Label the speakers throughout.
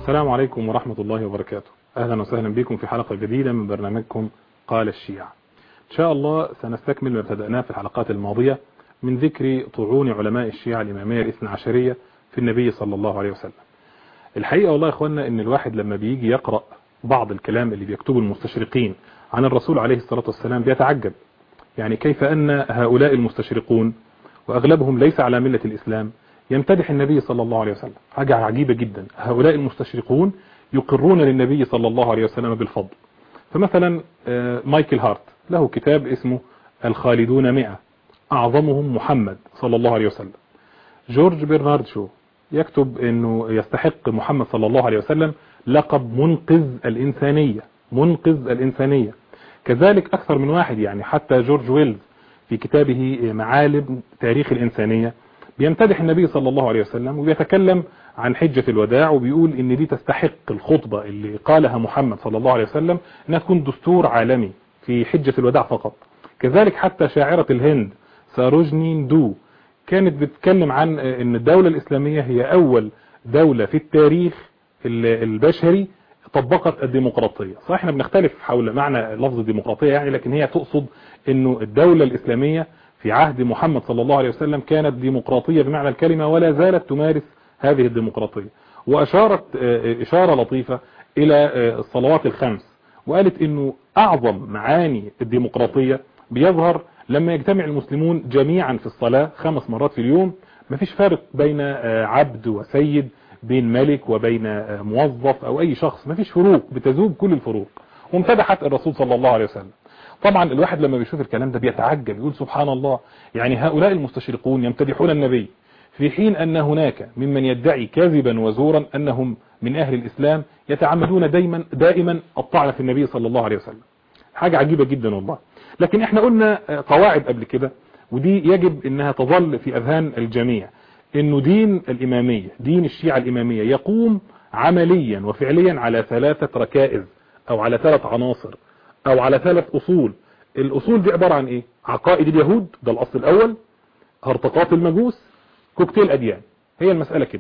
Speaker 1: السلام عليكم ورحمة الله وبركاته أهلا وسهلا بكم في حلقة جديدة من برنامجكم قال الشيعة إن شاء الله سنستكمل ما ابتدأناه في الحلقات الماضية من ذكر طعون علماء الشيعة الإمامية الاثنى عشرية في النبي صلى الله عليه وسلم الحقيقة والله يا إخوانا إن الواحد لما بيجي يقرأ بعض الكلام اللي بيكتبه المستشرقين عن الرسول عليه الصلاة والسلام بيتعجب يعني كيف أن هؤلاء المستشرقون وأغلبهم ليس على ملة الإسلام يمتدح النبي صلى الله عليه وسلم حاجة عجيبة جدا هؤلاء المستشرقون يقرون للنبي صلى الله عليه وسلم بالفضل فمثلا مايكل هارت له كتاب اسمه الخالدون مئة أعظمهم محمد صلى الله عليه وسلم جورج برنارد شو يكتب أنه يستحق محمد صلى الله عليه وسلم لقب منقذ الإنسانية منقذ الإنسانية كذلك أكثر من واحد يعني حتى جورج ويلز في كتابه معالم تاريخ الإنسانية بيمتدح النبي صلى الله عليه وسلم وبيتكلم عن حجة الوداع وبيقول ان دي تستحق الخطبة اللي قالها محمد صلى الله عليه وسلم انها تكون دستور عالمي في حجة الوداع فقط كذلك حتى شاعرة الهند ساروجني دو كانت بتتكلم عن ان الدولة الاسلامية هي اول دولة في التاريخ البشري طبقت الديمقراطية صحيح احنا بنختلف حول معنى لفظ الديمقراطية يعني لكن هي تقصد انه الدولة الاسلامية في عهد محمد صلى الله عليه وسلم كانت ديمقراطية بمعنى الكلمة ولا زالت تمارس هذه الديمقراطية وأشارت إشارة لطيفة إلى الصلوات الخمس وقالت أنه أعظم معاني الديمقراطية بيظهر لما يجتمع المسلمون جميعا في الصلاة خمس مرات في اليوم مفيش فارق بين عبد وسيد بين ملك وبين موظف أو أي شخص مفيش فروق بتذوب كل الفروق وامتدحت الرسول صلى الله عليه وسلم طبعا الواحد لما بيشوف الكلام ده بيتعجب يقول سبحان الله يعني هؤلاء المستشرقون يمتدحون النبي في حين أن هناك ممن يدعي كذبا وزورا أنهم من أهل الإسلام يتعمدون دايما دائما الطعن في النبي صلى الله عليه وسلم حاجة عجيبة جدا والله لكن احنا قلنا قواعد قبل كده ودي يجب انها تظل في اذهان الجميع انه دين الامامية دين الشيعة الامامية يقوم عمليا وفعليا على ثلاثة ركائز او على ثلاث عناصر او على ثلاث اصول الاصول دي عبارة عن ايه عقائد اليهود ده الاصل الاول هرطقات المجوس كوكتيل اديان هي المسألة كده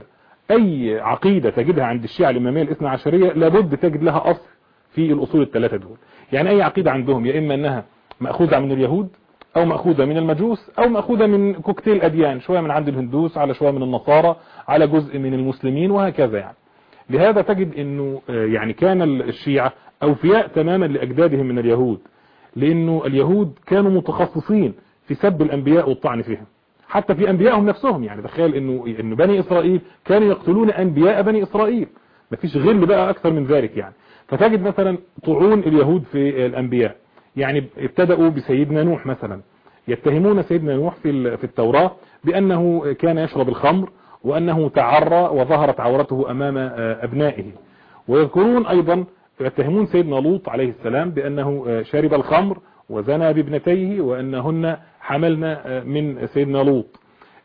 Speaker 1: اي عقيدة تجدها عند الشيعة الامامية الاثنى عشرية لابد تجد لها اصل في الاصول الثلاثة دول يعني اي عقيدة عندهم يا اما انها مأخوذة من اليهود او مأخوذة من المجوس او مأخوذة من كوكتيل اديان شوية من عند الهندوس على شوية من النصارى على جزء من المسلمين وهكذا يعني لهذا تجد انه يعني كان الشيعة اوفياء تماما لاجدادهم من اليهود لانه اليهود كانوا متخصصين في سب الانبياء والطعن فيهم حتى في انبيائهم نفسهم يعني تخيل انه ان بني اسرائيل كانوا يقتلون انبياء بني اسرائيل مفيش غل بقى اكثر من ذلك يعني فتجد مثلا طعون اليهود في الانبياء يعني ابتدأوا بسيدنا نوح مثلا يتهمون سيدنا نوح في في التوراة بأنه كان يشرب الخمر وأنه تعرى وظهرت عورته أمام أبنائه ويذكرون أيضا يتهمون سيدنا لوط عليه السلام بأنه شرب الخمر وزنى بابنتيه وأنهن حملنا من سيدنا لوط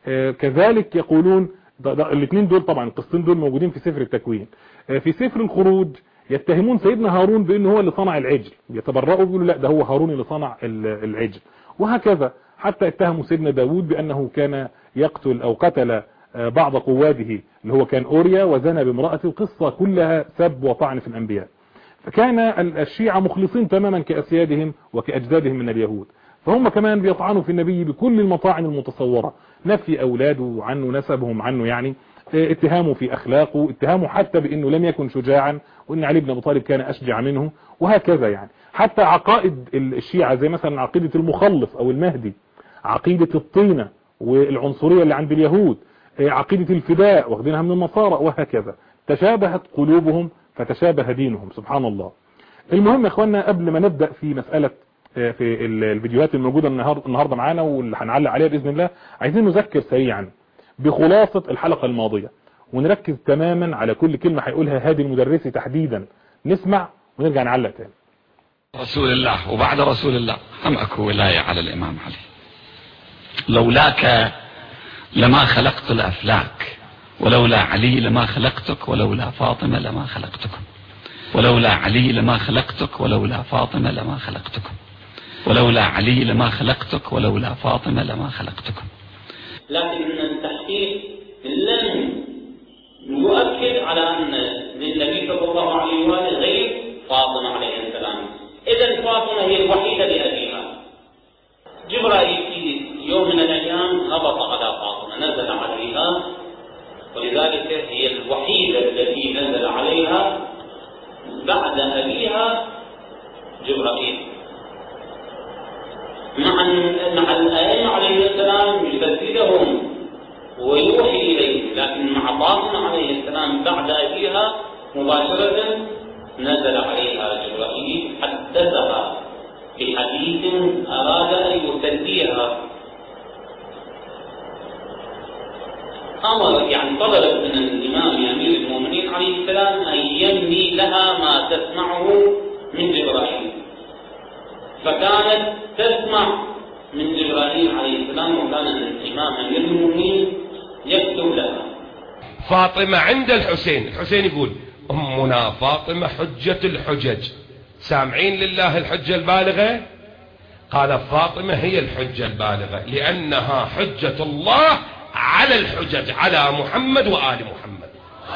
Speaker 1: كذلك يقولون الاثنين دول طبعا القصتين دول موجودين في سفر التكوين في سفر الخروج يتهمون سيدنا هارون بانه هو اللي صنع العجل يتبرؤوا بيقولوا لا ده هو هارون اللي صنع العجل وهكذا حتى اتهموا سيدنا داود بانه كان يقتل او قتل بعض قواده اللي هو كان اوريا وزنى بامرأته القصة كلها سب وطعن في الانبياء فكان الشيعة مخلصين تماما كأسيادهم وكأجدادهم من اليهود فهم كمان بيطعنوا في النبي بكل المطاعن المتصورة نفي أولاده عنه نسبهم عنه يعني اتهامه في أخلاقه اتهامه حتى بأنه لم يكن شجاعا وأن علي بن أبو طالب كان أشجع منه وهكذا يعني حتى عقائد الشيعة زي مثلا عقيدة المخلص أو المهدي عقيدة الطينة والعنصرية اللي عند اليهود عقيدة الفداء واخدينها من النصارى وهكذا تشابهت قلوبهم فتشابه دينهم سبحان الله المهم يا اخوانا قبل ما نبدأ في مسألة في الفيديوهات الموجودة النهاردة معانا واللي هنعلق عليها بإذن الله عايزين نذكر سريعا بخلاصة الحلقة الماضية ونركز تماما على كل كلمة هيقولها هادي المدرسي تحديدا نسمع ونرجع نعلق تاني
Speaker 2: رسول الله وبعد رسول الله هم اكو ولاية على الامام علي لولاك لما خلقت الافلاك ولولا علي لما خلقتك ولولا فاطمة لما خلقتكم ولولا علي لما خلقتك ولولا فاطمة لما خلقتكم ولولا علي لما خلقتك ولولا فاطمة لما خلقتكم
Speaker 3: لكن التحقيق لم يؤكد على أن للنبي ذلك هي الوحيدة التي نزل عليها بعد أبيها جبرائيل مع مع الآية عليه السلام يسددهم ويوحي إليه لكن مع فاطمة عليه السلام بعد أبيها مباشرة نزل عليها جبرائيل حدثها بحديث أراد أن يسليها أمر يعني طلبت من الإمام أمير المؤمنين عليه السلام أن يملي لها ما تسمعه من جبرائيل فكانت تسمع من جبرائيل عليه السلام وكان الإمام أمير المؤمنين يكتب لها
Speaker 4: فاطمة عند الحسين الحسين يقول أمنا فاطمة حجة الحجج سامعين لله الحجة البالغة قال فاطمة هي الحجة البالغة لأنها حجة الله على الحجج على محمد وآل محمد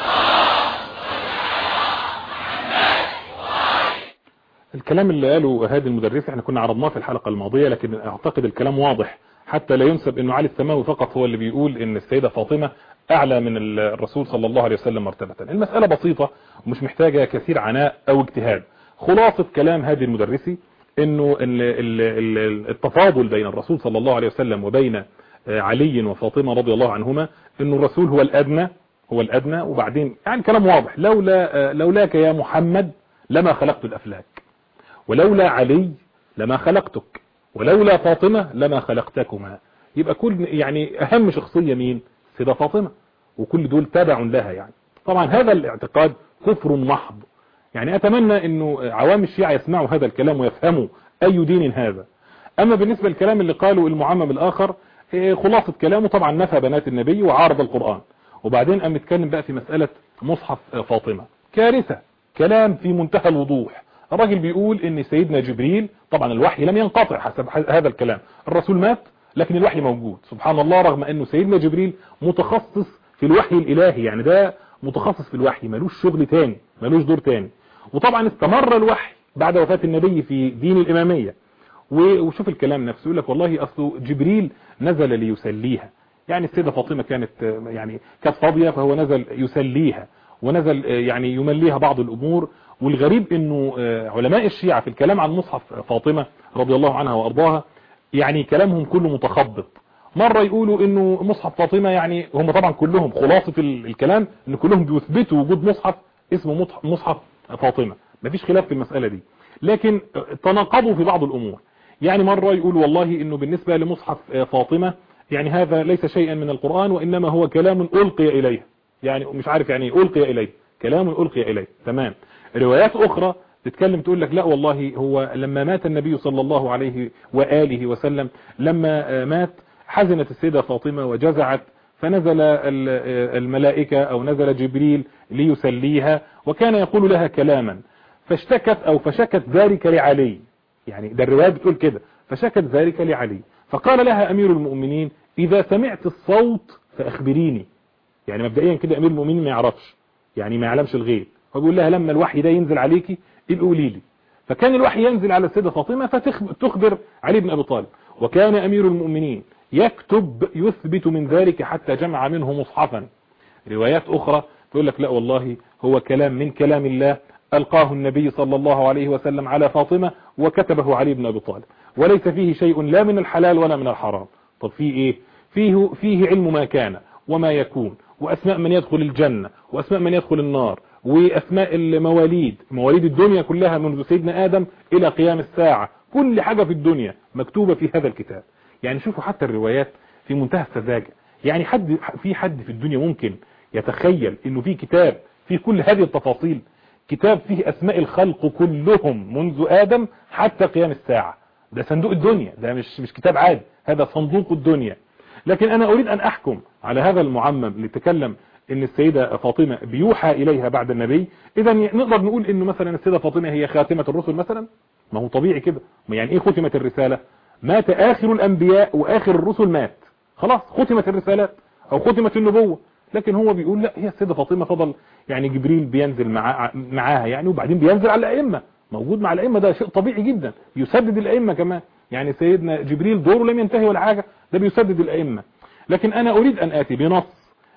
Speaker 1: الكلام اللي قاله هذه المدرسة احنا كنا عرضناه في الحلقة الماضية لكن اعتقد الكلام واضح حتى لا ينسب انه علي السماوي فقط هو اللي بيقول ان السيدة فاطمة اعلى من الرسول صلى الله عليه وسلم مرتبة المسألة بسيطة ومش محتاجة كثير عناء او اجتهاد خلاصة كلام هذه المدرسي انه التفاضل بين الرسول صلى الله عليه وسلم وبين علي وفاطمة رضي الله عنهما انه الرسول هو الادنى هو الادنى وبعدين يعني كلام واضح لولا لولاك يا محمد لما خلقت الافلاك ولولا علي لما خلقتك ولولا فاطمة لما خلقتكما يبقى كل يعني اهم شخصية مين سيدة فاطمة وكل دول تابع لها يعني طبعا هذا الاعتقاد كفر محض يعني اتمنى انه عوام الشيعة يسمعوا هذا الكلام ويفهموا اي دين هذا اما بالنسبة للكلام اللي قاله المعمم الاخر خلاصة كلامه طبعا نفى بنات النبي وعارض القرآن وبعدين قام يتكلم بقى في مسألة مصحف فاطمة كارثة كلام في منتهى الوضوح الراجل بيقول ان سيدنا جبريل طبعا الوحي لم ينقطع حسب هذا الكلام الرسول مات لكن الوحي موجود سبحان الله رغم انه سيدنا جبريل متخصص في الوحي الالهي يعني ده متخصص في الوحي ملوش شغل تاني ملوش دور تاني وطبعا استمر الوحي بعد وفاة النبي في دين الامامية وشوف الكلام نفسه يقول لك والله اصله جبريل نزل ليسليها يعني السيدة فاطمة كانت يعني كانت فاضية فهو نزل يسليها ونزل يعني يمليها بعض الامور والغريب انه علماء الشيعة في الكلام عن مصحف فاطمة رضي الله عنها وارضاها يعني كلامهم كله متخبط مرة يقولوا انه مصحف فاطمة يعني هم طبعا كلهم خلاصة الكلام ان كلهم بيثبتوا وجود مصحف اسمه مصحف فاطمة مفيش خلاف في المسألة دي لكن تناقضوا في بعض الامور يعني مرة يقول والله انه بالنسبة لمصحف فاطمة يعني هذا ليس شيئا من القرآن وانما هو كلام القي اليه يعني مش عارف يعني القي اليه كلام القي اليه تمام روايات اخرى تتكلم تقول لك لا والله هو لما مات النبي صلى الله عليه وآله وسلم لما مات حزنت السيدة فاطمة وجزعت فنزل الملائكة او نزل جبريل ليسليها وكان يقول لها كلاما فاشتكت او فشكت ذلك لعلي يعني ده الرواية بتقول كده فشكت ذلك لعلي فقال لها امير المؤمنين اذا سمعت الصوت فاخبريني يعني مبدئيا كده امير المؤمنين ما يعرفش يعني ما يعلمش الغيب فبيقول لها لما الوحي ده ينزل عليكي يبقى قولي لي فكان الوحي ينزل على السيدة فاطمة فتخبر علي بن ابي طالب وكان امير المؤمنين يكتب يثبت من ذلك حتى جمع منه مصحفا روايات اخرى تقول لك لا والله هو كلام من كلام الله ألقاه النبي صلى الله عليه وسلم على فاطمة وكتبه علي بن أبي طالب وليس فيه شيء لا من الحلال ولا من الحرام طب فيه إيه فيه, فيه علم ما كان وما يكون وأسماء من يدخل الجنة وأسماء من يدخل النار وأسماء المواليد مواليد الدنيا كلها منذ سيدنا آدم إلى قيام الساعة كل حاجة في الدنيا مكتوبة في هذا الكتاب يعني شوفوا حتى الروايات في منتهى السذاجة يعني حد في حد في الدنيا ممكن يتخيل انه في كتاب فيه كل هذه التفاصيل كتاب فيه اسماء الخلق كلهم منذ ادم حتى قيام الساعة ده صندوق الدنيا ده مش مش كتاب عادي هذا صندوق الدنيا لكن انا اريد ان احكم على هذا المعمم اللي تكلم ان السيدة فاطمة بيوحى اليها بعد النبي اذا نقدر نقول انه مثلا السيدة فاطمة هي خاتمة الرسل مثلا ما هو طبيعي كده ما يعني ايه ختمت الرسالة مات اخر الانبياء واخر الرسل مات خلاص ختمت الرسالات او ختمت النبوة لكن هو بيقول لا هي السيدة فاطمة فضل يعني جبريل بينزل مع معاها يعني وبعدين بينزل على الائمة موجود مع الائمة ده شيء طبيعي جدا يسدد الائمة كمان يعني سيدنا جبريل دوره لم ينتهي ولا حاجة ده بيسدد الائمة لكن انا اريد ان اتي بنص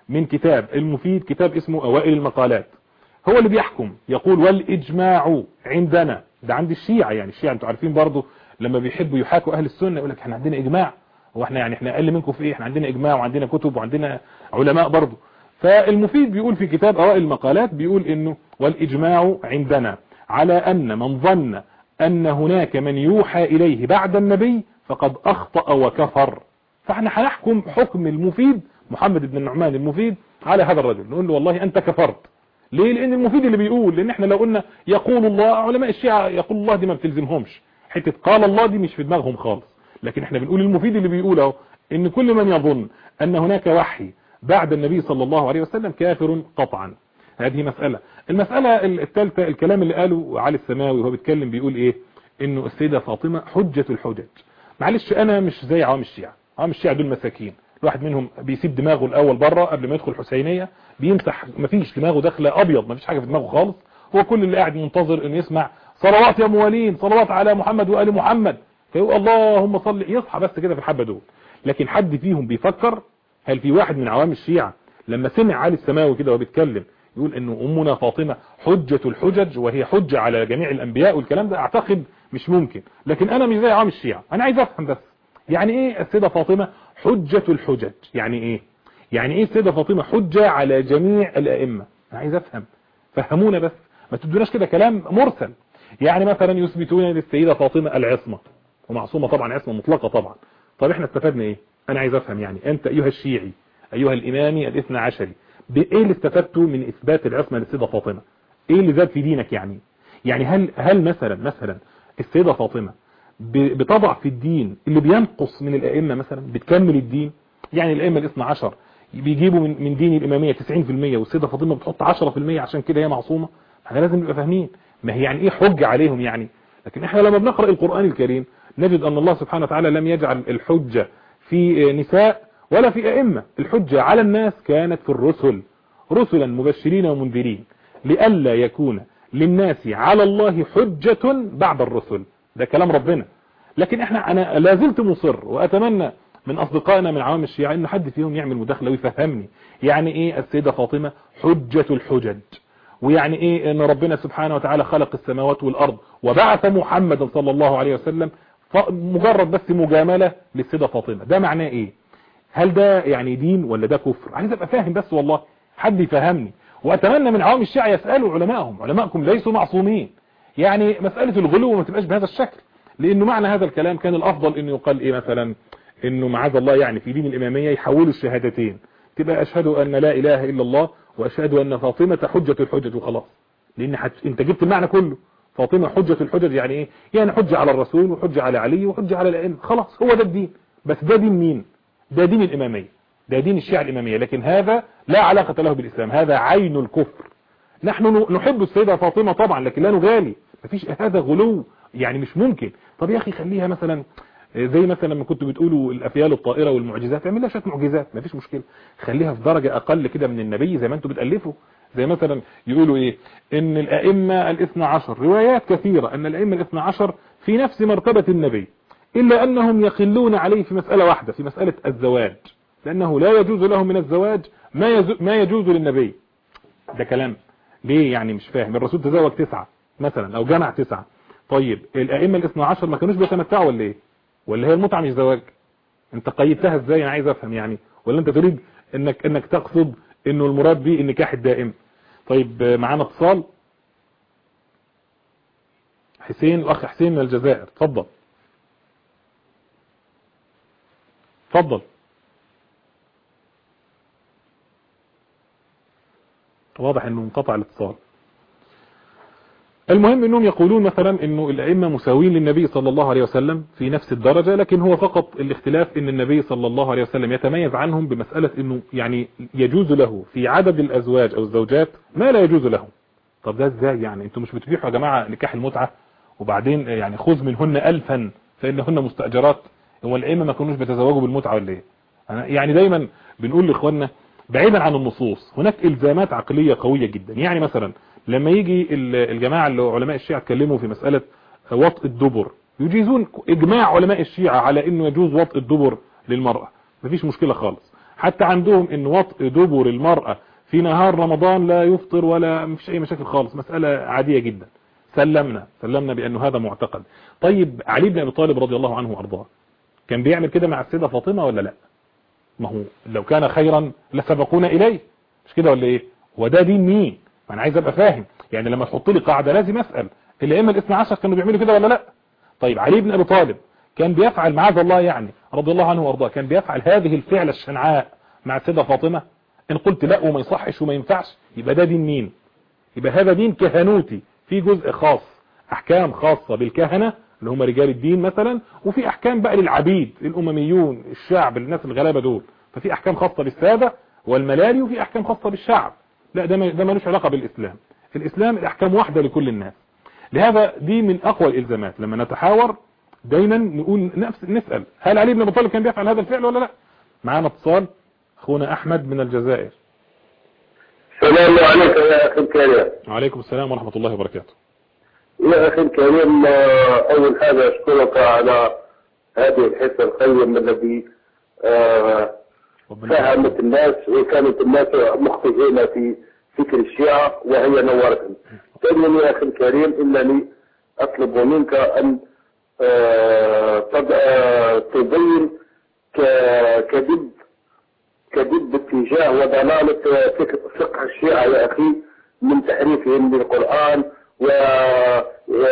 Speaker 1: من كتاب المفيد كتاب اسمه اوائل المقالات هو اللي بيحكم يقول والاجماع عندنا ده عند الشيعة يعني الشيعة انتوا عارفين برضو لما بيحبوا يحاكوا اهل السنة يقول لك احنا عندنا اجماع هو احنا يعني احنا اقل منكم في ايه احنا عندنا اجماع وعندنا كتب وعندنا علماء برضو فالمفيد بيقول في كتاب اوائل المقالات بيقول انه والاجماع عندنا على ان من ظن ان هناك من يوحى اليه بعد النبي فقد اخطأ وكفر فاحنا هنحكم حكم المفيد محمد بن النعمان المفيد على هذا الرجل نقول له والله انت كفرت ليه لان المفيد اللي بيقول لان احنا لو قلنا يقول الله علماء الشيعة يقول الله دي ما بتلزمهمش حتة قال الله دي مش في دماغهم خالص لكن احنا بنقول المفيد اللي بيقول اهو ان كل من يظن ان هناك وحي بعد النبي صلى الله عليه وسلم كافر قطعا هذه مسألة المسألة الثالثة الكلام اللي قاله علي السماوي وهو بيتكلم بيقول ايه انه السيدة فاطمة حجة الحجج معلش انا مش زي عوام الشيعة عوام الشيعة دول مساكين الواحد منهم بيسيب دماغه الاول بره قبل ما يدخل الحسينية بيمسح مفيش دماغه داخله ابيض مفيش حاجة في دماغه خالص هو كل اللي قاعد منتظر انه يسمع صلوات يا موالين صلوات على محمد وآل محمد فيقول اللهم صل يصحى بس كده في الحبة دول لكن حد فيهم بيفكر هل في واحد من عوام الشيعة لما سمع علي السماوي كده وبيتكلم يقول انه امنا فاطمة حجة الحجج وهي حجة على جميع الانبياء والكلام ده اعتقد مش ممكن لكن انا مش زي عوام الشيعة انا عايز افهم بس يعني ايه السيدة فاطمة حجة الحجج يعني ايه يعني ايه السيدة فاطمة حجة على جميع الائمة انا عايز افهم فهمونا بس ما تدوناش كده كلام مرسل يعني مثلا يثبتون للسيدة فاطمة العصمة ومعصومة طبعا عصمة مطلقة طبعا طب احنا استفدنا ايه انا عايز افهم يعني انت ايها الشيعي ايها الامامي الاثنى عشري بايه اللي استفدته من اثبات العصمة للسيدة فاطمة ايه اللي زاد في دينك يعني يعني هل هل مثلا مثلا السيدة فاطمة بتضع في الدين اللي بينقص من الائمة مثلا بتكمل الدين يعني الائمة الاثنى عشر بيجيبوا من من دين الامامية 90% والسيدة فاطمة بتحط 10% عشان كده هي معصومة احنا لازم نبقى فاهمين ما هي يعني ايه حجة عليهم يعني لكن احنا لما بنقرأ القرآن الكريم نجد ان الله سبحانه وتعالى لم يجعل الحجة في نساء ولا في ائمة الحجة على الناس كانت في الرسل رسلا مبشرين ومنذرين لئلا يكون للناس على الله حجة بعد الرسل ده كلام ربنا لكن احنا انا لازلت مصر واتمنى من اصدقائنا من عوام الشيعة ان حد فيهم يعمل مداخلة ويفهمني يعني ايه السيدة فاطمة حجة الحجج ويعني ايه ان ربنا سبحانه وتعالى خلق السماوات والارض وبعث محمدا صلى الله عليه وسلم مجرد بس مجاملة للسيدة فاطمة ده معناه ايه هل ده يعني دين ولا ده كفر عايز ابقى فاهم بس والله حد يفهمني واتمنى من عوام الشيعة يسألوا علمائهم علمائكم ليسوا معصومين يعني مسألة الغلو ما تبقاش بهذا الشكل لانه معنى هذا الكلام كان الافضل انه يقال ايه مثلا انه معاذ الله يعني في دين الامامية يحولوا الشهادتين تبقى اشهد ان لا اله الا الله واشهد ان فاطمة حجة الحجج وخلاص لان حت... انت جبت المعنى كله فاطمة حجة الحجج يعني ايه يعني حجة على الرسول وحجة على علي وحجة على الائمه خلاص هو ده الدين بس ده دين مين ده دين الامامية ده دين الشيعة الامامية لكن هذا لا علاقة له بالاسلام هذا عين الكفر نحن نحب السيدة فاطمة طبعا لكن لا نغالي مفيش هذا غلو يعني مش ممكن طب يا اخي خليها مثلا زي مثلا لما كنتوا بتقولوا الافيال الطائرة والمعجزات اعمل لها شويه معجزات مفيش مشكلة خليها في درجة اقل كده من النبي زي ما انتوا بتألفوا زي مثلا يقولوا ايه ان الائمة الاثنى عشر روايات كثيرة ان الائمة الاثنى عشر في نفس مرتبة النبي الا انهم يقلون عليه في مسألة واحدة في مسألة الزواج لانه لا يجوز له من الزواج ما ما يجوز للنبي ده كلام ليه يعني مش فاهم الرسول تزوج تسعة مثلا او جمع تسعة طيب الائمة الاثنى عشر ما كانوش بيتمتعوا ولا ايه ولا هي المتعة مش زواج انت قيدتها ازاي انا عايز افهم يعني ولا انت تريد انك انك تقصد انه المراد به النكاح الدائم طيب معانا اتصال حسين الاخ حسين من الجزائر اتفضل اتفضل واضح انه انقطع الاتصال المهم انهم يقولون مثلا انه الائمه مساوين للنبي صلى الله عليه وسلم في نفس الدرجة لكن هو فقط الاختلاف ان النبي صلى الله عليه وسلم يتميز عنهم بمسألة انه يعني يجوز له في عدد الازواج او الزوجات ما لا يجوز له طب ده ازاي يعني انتوا مش بتبيحوا يا جماعة نكاح المتعة وبعدين يعني خذ منهن الفا فانهن مستأجرات هو الائمه ما كانوش بيتزوجوا بالمتعة ولا ايه يعني دايما بنقول لاخواننا بعيدا عن النصوص هناك الزامات عقلية قوية جدا يعني مثلا لما يجي الجماعة اللي علماء الشيعة اتكلموا في مسألة وطء الدبر يجيزون اجماع علماء الشيعة على انه يجوز وطء الدبر للمرأة مفيش مشكلة خالص حتى عندهم ان وطء دبر المرأة في نهار رمضان لا يفطر ولا مفيش اي مشاكل خالص مسألة عادية جدا سلمنا سلمنا بانه هذا معتقد طيب علي بن ابي طالب رضي الله عنه وارضاه كان بيعمل كده مع السيدة فاطمة ولا لا ما هو لو كان خيرا لسبقونا اليه مش كده ولا ايه وده دين مين ما انا عايز ابقى فاهم يعني لما تحط لي قاعدة لازم اسأل الائمه الاثنى عشر كانوا بيعملوا كده ولا لا طيب علي بن ابي طالب كان بيفعل معاذ الله يعني رضي الله عنه وارضاه كان بيفعل هذه الفعلة الشنعاء مع السيدة فاطمة ان قلت لا وما يصحش وما ينفعش يبقى ده دين مين يبقى هذا دين كهنوتي في جزء خاص احكام خاصة بالكهنة اللي هم رجال الدين مثلا وفي احكام بقى للعبيد الامميون الشعب الناس الغلابة دول ففي احكام خاصة بالسادة والملالي وفي احكام خاصة بالشعب لا ده ده ملوش علاقة بالاسلام الاسلام الاحكام واحدة لكل الناس لهذا دي من اقوى الالزامات لما نتحاور دايما نقول نفس نسأل هل علي بن ابي طالب كان بيفعل هذا الفعل ولا لا معانا اتصال اخونا احمد من الجزائر
Speaker 5: السلام عليكم يا اخي الكريم
Speaker 1: وعليكم السلام ورحمة الله وبركاته
Speaker 5: يا اخي الكريم آه، اول حاجه اشكرك على هذه الحصه القيمه التي آه،
Speaker 1: ربنا
Speaker 5: فهمت الناس وكانت الناس مختزلة في فكر الشيعة وهي نورتهم ثانيا يا اخي الكريم انني اطلب منك ان آه، تض- آه، تبين ك- كذب كذب اتجاه وضلالة فكر فقه الشيعة يا أخي من تحريفهم للقرآن و-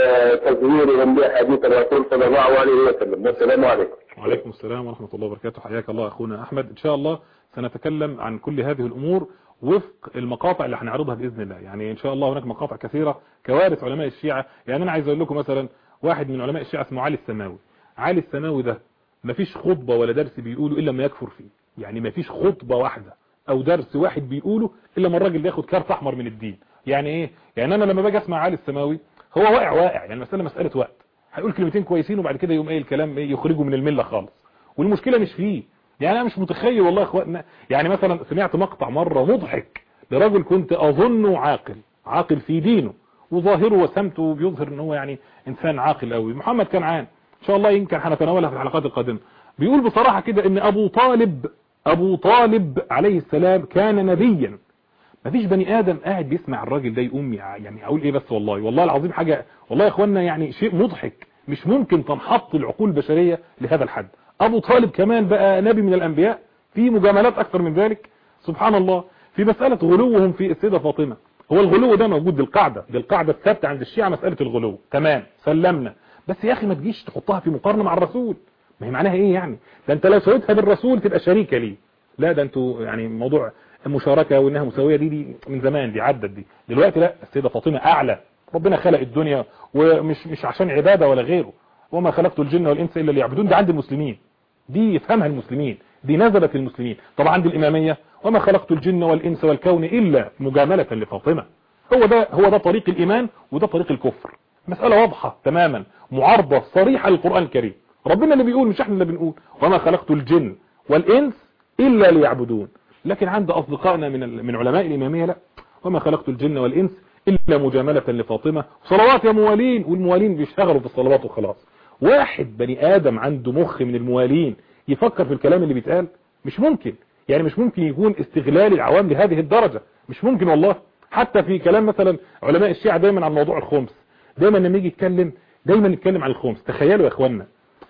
Speaker 5: وتزويرهم لحديث الرسول صلى الله عليه وسلم والسلام عليكم
Speaker 1: وعليكم السلام ورحمة الله وبركاته حياك الله أخونا أحمد إن شاء الله سنتكلم عن كل هذه الأمور وفق المقاطع اللي هنعرضها بإذن الله يعني إن شاء الله هناك مقاطع كثيرة كوارث علماء الشيعة يعني أنا عايز أقول لكم مثلا واحد من علماء الشيعة اسمه علي السماوي علي السماوي ده مفيش خطبة ولا درس بيقوله إلا ما يكفر فيه يعني مفيش خطبة واحدة أو درس واحد بيقوله إلا ما الراجل ده ياخد كارت أحمر من الدين يعني إيه يعني أنا لما باجي أسمع علي السماوي هو واقع واقع يعني المسألة مسألة وقت هيقول كلمتين كويسين وبعد كده يقوم ايه الكلام ايه يخرجه من المله خالص والمشكله مش فيه يعني انا مش متخيل والله يا اخواتنا يعني مثلا سمعت مقطع مره مضحك لرجل كنت اظنه عاقل عاقل في دينه وظاهره وسمته بيظهر ان هو يعني انسان عاقل قوي محمد كنعان ان شاء الله يمكن هنتناولها في الحلقات القادمه بيقول بصراحه كده ان ابو طالب ابو طالب عليه السلام كان نبيا مفيش بني ادم قاعد بيسمع الراجل ده يقوم يع- يعني اقول ايه بس والله والله العظيم حاجة والله يا اخوانا يعني شيء مضحك مش ممكن تنحط العقول البشرية لهذا الحد ابو طالب كمان بقى نبي من الانبياء في مجاملات اكثر من ذلك سبحان الله في مسألة غلوهم في السيدة فاطمة هو الغلو ده موجود بالقاعدة بالقاعدة الثابتة عند الشيعة مسألة الغلو تمام سلمنا بس يا اخي ما تجيش تحطها في مقارنة مع الرسول ما هي معناها ايه يعني ده انت لو سويتها بالرسول تبقى شريكة ليه لا ده انتوا يعني موضوع المشاركة وانها مساوية دي دي من زمان دي عدت دي دلوقتي لا السيدة فاطمة اعلى ربنا خلق الدنيا ومش مش عشان عبادة ولا غيره وما خلقت الجن والانس الا ليعبدون ده عند المسلمين دي يفهمها المسلمين دي نزلت للمسلمين طبعا عند الامامية وما خلقت الجن والانس والكون الا مجاملة لفاطمة هو ده هو ده طريق الايمان وده طريق الكفر مسألة واضحة تماما معارضة صريحة للقرآن الكريم ربنا اللي بيقول مش احنا اللي بنقول وما خلقت الجن والانس الا ليعبدون لكن عند اصدقائنا من ال- من علماء الاماميه لا وما خلقت الجن والانس الا مجامله لفاطمه صلوات يا موالين والموالين بيشتغلوا في الصلوات وخلاص واحد بني ادم عنده مخ من الموالين يفكر في الكلام اللي بيتقال مش ممكن يعني مش ممكن يكون استغلال العوام لهذه الدرجه مش ممكن والله حتى في كلام مثلا علماء الشيعة دايما عن موضوع الخمس دايما لما يجي يتكلم دايما يتكلم عن الخمس تخيلوا يا اخوانا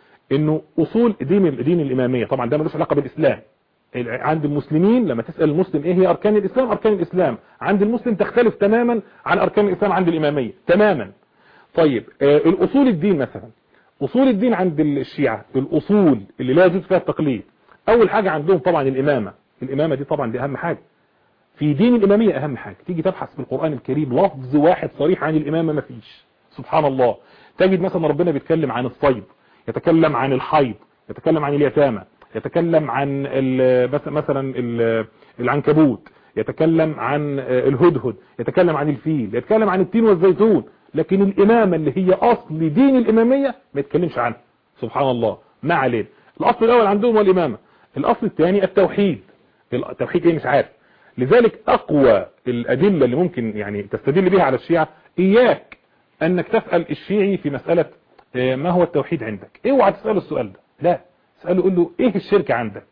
Speaker 1: انه اصول دين دين الاماميه طبعا ده ملوش علاقه بالاسلام عند المسلمين لما تسال المسلم ايه هي اركان الاسلام اركان الاسلام عند المسلم تختلف تماما عن اركان الاسلام عند الاماميه تماما طيب آه، الاصول الدين مثلا اصول الدين عند الشيعه الاصول اللي لا يجوز فيها التقليد اول حاجه عندهم طبعا الامامه الامامه دي طبعا دي اهم حاجه في دين الاماميه اهم حاجه تيجي تبحث في القران الكريم لفظ واحد صريح عن الامامه ما فيش سبحان الله تجد مثلا ربنا بيتكلم عن الصيد يتكلم عن الحيض يتكلم عن اليتامى يتكلم عن ال- بس- مثلا ال- العنكبوت يتكلم عن الهدهد يتكلم عن الفيل يتكلم عن التين والزيتون لكن الإمامة اللي هي أصل دين الإمامية ما يتكلمش عنها سبحان الله ما علينا الأصل الأول عندهم هو الإمامة الأصل الثاني التوحيد التوحيد ايه مش عارف لذلك أقوى الأدلة اللي ممكن يعني تستدل بها على الشيعة إياك أنك تسأل الشيعي في مسألة آه، ما هو التوحيد عندك اوعى تسأله السؤال ده لا اسأله قول له ايه الشرك عندك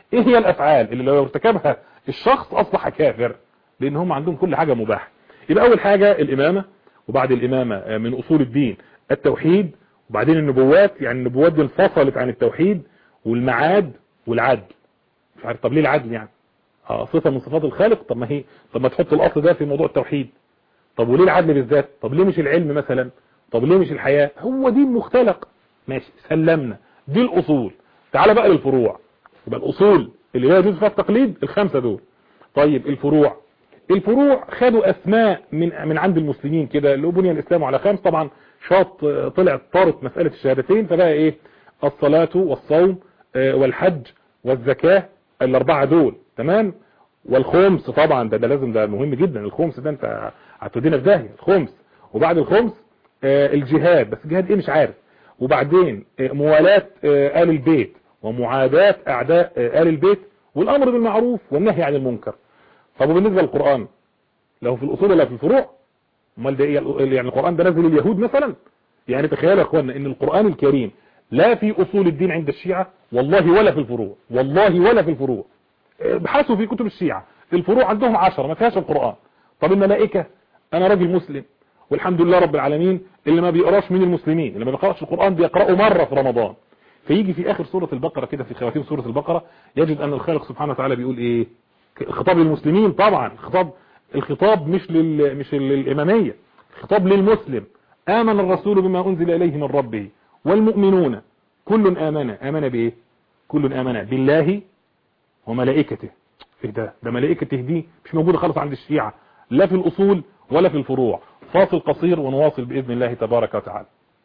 Speaker 1: ايه هي الافعال اللي لو ارتكبها الشخص اصبح كافر لان هم عندهم كل حاجة مباحة يبقى اول حاجة الامامة وبعد الامامة من اصول الدين التوحيد وبعدين النبوات يعني النبوات دي انفصلت عن التوحيد والمعاد والعدل مش عارف طب ليه العدل يعني اه صفة من صفات الخالق طب ما هي طب ما تحط الاصل ده في موضوع التوحيد طب وليه العدل بالذات طب ليه مش العلم مثلا طب ليه مش الحياة هو دين مختلق ماشي سلمنا دي الاصول تعال بقى للفروع يبقى الاصول اللي لا يجوز فيها التقليد الخمسة دول طيب الفروع الفروع خدوا اسماء من من عند المسلمين كده اللي بني الاسلام على خمس طبعا شاط طلعت طارت مسألة الشهادتين فبقى ايه الصلاة والصوم والحج والزكاة الاربعة دول تمام والخمس طبعا ده, ده لازم ده مهم جدا الخمس ده انت هتودينا في داهيه الخمس وبعد الخمس الجهاد بس الجهاد ايه مش عارف وبعدين موالاه آل البيت ومعاداة اعداء آل البيت والامر بالمعروف والنهي عن المنكر طب وبالنسبه للقران لو في الاصول ولا في الفروع امال ده ايه يعني القران ده نزل اليهود مثلا يعني تخيلوا يا اخوانا ان القران الكريم لا في اصول الدين عند الشيعة والله ولا في الفروع والله ولا في الفروع ابحثوا في كتب الشيعة الفروع عندهم عشرة ما فيهاش القرآن طب الملائكة انا راجل مسلم والحمد لله رب العالمين اللي ما بيقراش من المسلمين اللي ما بيقراش القرآن بيقرأه مرة في رمضان فيجي في اخر سورة البقرة كده في خواتيم سورة البقرة يجد ان الخالق سبحانه وتعالى بيقول ايه خطاب للمسلمين طبعا خطاب الخطاب مش لل مش للامامية خطاب للمسلم امن الرسول بما انزل اليه من ربه والمؤمنون كل امن امن بايه كل امن بالله وملائكته ايه ده ده ملائكته دي مش موجودة خالص عند الشيعة لا في الاصول ولا في الفروع فاصل قصير ونواصل باذن الله تبارك وتعالى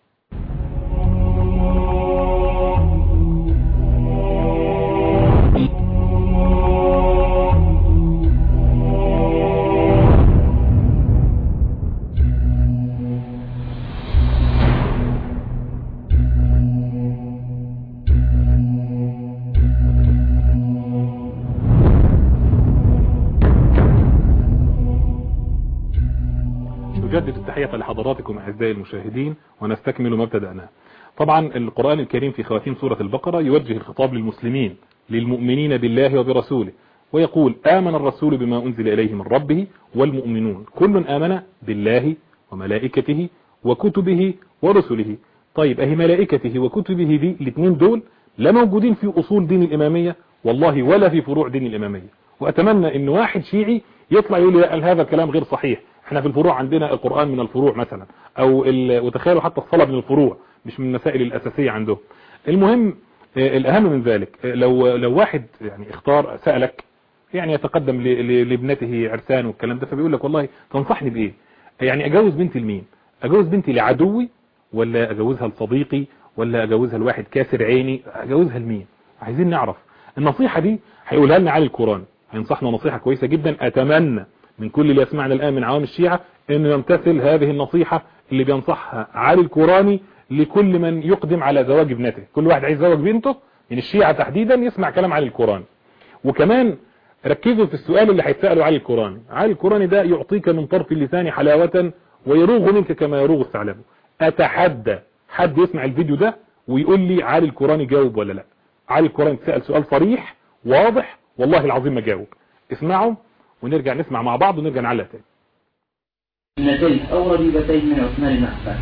Speaker 1: نجدد التحية لحضراتكم أعزائي المشاهدين ونستكمل ما ابتدأناه طبعا القرآن الكريم في خواتيم سورة البقرة يوجه الخطاب للمسلمين للمؤمنين بالله وبرسوله ويقول آمن الرسول بما أنزل إليه من ربه والمؤمنون كل آمن بالله وملائكته وكتبه ورسله طيب أهي ملائكته وكتبه دي الاثنين دول لا موجودين في أصول دين الإمامية والله ولا في فروع دين الإمامية وأتمنى أن واحد شيعي يطلع يقول لي هذا الكلام غير صحيح احنا في الفروع عندنا القرآن من الفروع مثلا او وتخيلوا حتى الصلاة من الفروع مش من المسائل الأساسية عندهم المهم الأهم من ذلك لو لو واحد يعني اختار سألك يعني يتقدم لابنته عرسان والكلام ده فبيقول لك والله تنصحني بإيه يعني أجوز بنتي لمين أجوز بنتي لعدوي ولا أجوزها لصديقي ولا أجوزها لواحد كاسر عيني أجوزها لمين عايزين نعرف النصيحة دي هيقولها لنا علي القرآن هينصحنا نصيحة كويسة جدا أتمنى من كل اللي يسمعنا الآن من عوام الشيعة انه يمتثل هذه النصيحة اللي بينصحها علي الكوراني لكل من يقدم على زواج ابنته كل واحد عايز يزوج بنته من الشيعة تحديدا يسمع كلام علي الكوراني وكمان ركزوا في السؤال اللي هيتسأله علي الكوراني علي الكوراني ده يعطيك من طرف اللسان حلاوة ويروغ منك كما يروغ الثعلب اتحدى حد يسمع الفيديو ده ويقول لي علي الكوراني جاوب ولا لا علي الكوراني سأل سؤال صريح واضح والله العظيم ما جاوب اسمعوا ونرجع نسمع مع بعض ونرجع نعلق تاني
Speaker 6: اثنتين او ربيبتين من عثمان بن عفان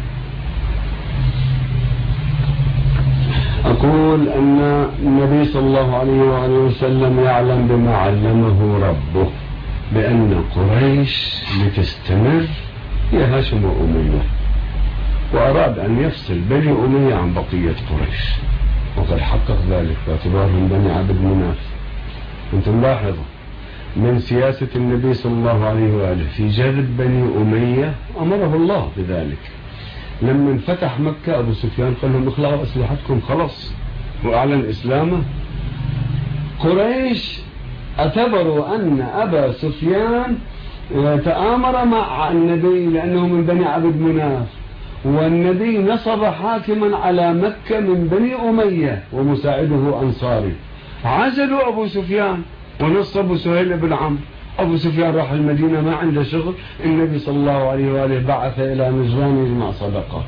Speaker 7: أقول أن النبي صلى الله عليه وآله وسلم يعلم بما علمه ربه بأن قريش لتستمر هي هاشم وأمية وأراد أن يفصل بني أمية عن بقية قريش وقد حقق ذلك باعتبارهم بني عبد مناف كنت ملاحظ من سياسة النبي صلى الله عليه وآله في جلد بني أمية أمره الله بذلك لما انفتح مكة أبو سفيان قال لهم اخلعوا أسلحتكم خلاص وأعلن إسلامه قريش اعتبروا أن أبا سفيان تآمر مع النبي لأنه من بني عبد مناف والنبي نصب حاكما على مكة من بني أمية ومساعده أنصاري عزلوا أبو سفيان ونصبوا سهيل بن عمرو أبو سفيان راح المدينة ما عنده شغل النبي صلى الله عليه وآله بعث إلى نجران يجمع صدقات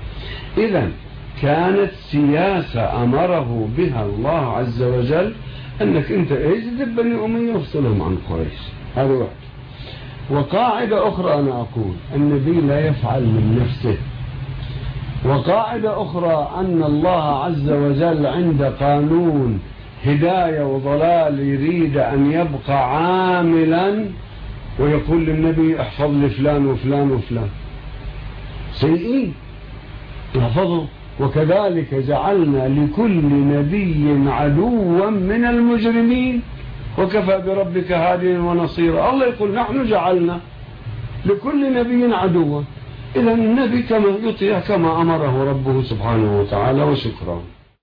Speaker 7: إذا كانت سياسة أمره بها الله عز وجل انك انت ايش تجيب بني اميه وافصلهم عن قريش هذا واحد وقاعدة أخرى أنا أقول النبي لا يفعل من نفسه وقاعدة أخرى أن الله عز وجل عند قانون هداية وضلال يريد أن يبقى عاملا ويقول للنبي احفظ لي فلان وفلان وفلان سيئين احفظوا وكذلك جعلنا لكل نبي عدوا من المجرمين وكفى بربك هاديا ونصيرا الله يقول نحن جعلنا لكل نبي عدوا إذا النبي كما يطيع كما أمره ربه سبحانه وتعالى وشكرا